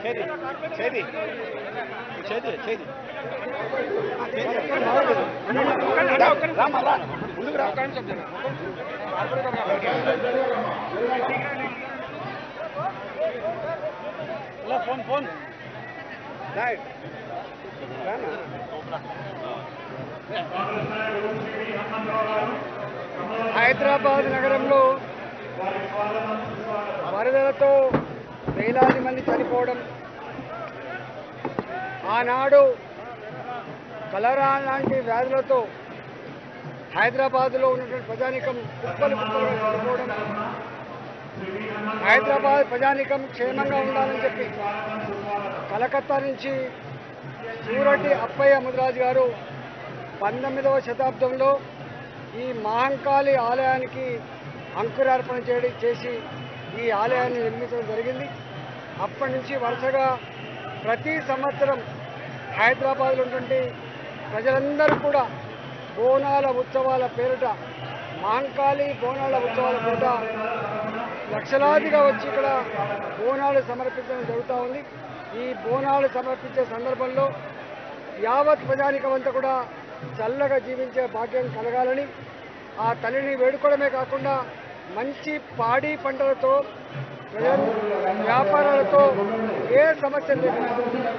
చేది చేది చేది చేది రామా రా ముందుకు రా ఫోన్ ఫోన్ రైట్ రానా హైదరాబాద్ నగరంలో వరదలతో వేలాది మంది చనిపోవడం ఆనాడు కలరా లాంటి వ్యాధులతో హైదరాబాద్లో ఉన్నటువంటి ప్రజానికం కుప్పలు కుప్పలుగా చనిపోవడం హైదరాబాద్ ప్రజానికం క్షేమంగా ఉండాలని చెప్పి కలకత్తా నుంచి సూరటి అప్పయ్య ముదిరాజు గారు పంతొమ్మిదవ శతాబ్దంలో ఈ మహంకాళి ఆలయానికి అంకురార్పణ చేయడం చేసి ఈ ఆలయాన్ని నిర్మించడం జరిగింది అప్పటి నుంచి వరుసగా ప్రతి సంవత్సరం హైదరాబాద్లో ఉన్నటువంటి ప్రజలందరూ కూడా బోనాల ఉత్సవాల పేరిట మహంకాళి బోనాల ఉత్సవాల పేరిట లక్షలాదిగా వచ్చి ఇక్కడ బోనాలు సమర్పించడం జరుగుతూ ఉంది ఈ బోనాలు సమర్పించే సందర్భంలో యావత్ ప్రజానికమంతా కూడా చల్లగా జీవించే భాగ్యం కలగాలని ఆ తల్లిని వేడుకోవడమే కాకుండా మంచి పాడి పంటలతో ప్రజల వ్యాపారాలతో ఏ సమస్యలు లేకుండా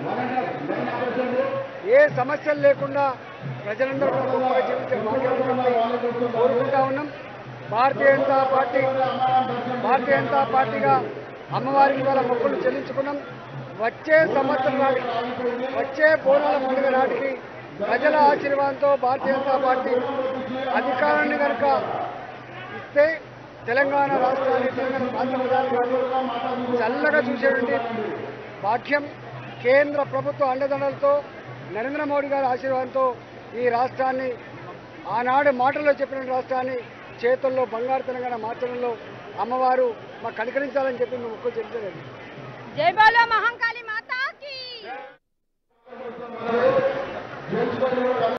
ఏ సమస్యలు లేకుండా ప్రజలందరూ కూడా గొప్పగా జీవించే భాగ్యం కోరుకుంటా ఉన్నాం భారతీయ జనతా పార్టీ భారతీయ జనతా పార్టీగా అమ్మవారికి వాళ్ళ మొక్కులు చెల్లించుకున్నాం వచ్చే సంవత్సరం నాటికి వచ్చే బోనాల పండుగ నాటికి ప్రజల ఆశీర్వాదంతో భారతీయ జనతా పార్టీ అధికారాన్ని కనుక ఇస్తే తెలంగాణ రాష్ట్రాన్ని తెలంగాణ ప్రాంత ప్రజలు చల్లగా చూసేటువంటి భాగ్యం కేంద్ర ప్రభుత్వ అండదండలతో నరేంద్ర మోడీ గారి ఆశీర్వాదంతో ఈ రాష్ట్రాన్ని ఆనాడు మాటల్లో చెప్పిన రాష్ట్రాన్ని చేతుల్లో బంగారు తెలంగాణ మార్చడంలో అమ్మవారు మాకు కనికరించాలని చెప్పి మేము ఒక్కరు చెప్తలేదు జై బోలో మహంకాళి మాతాకి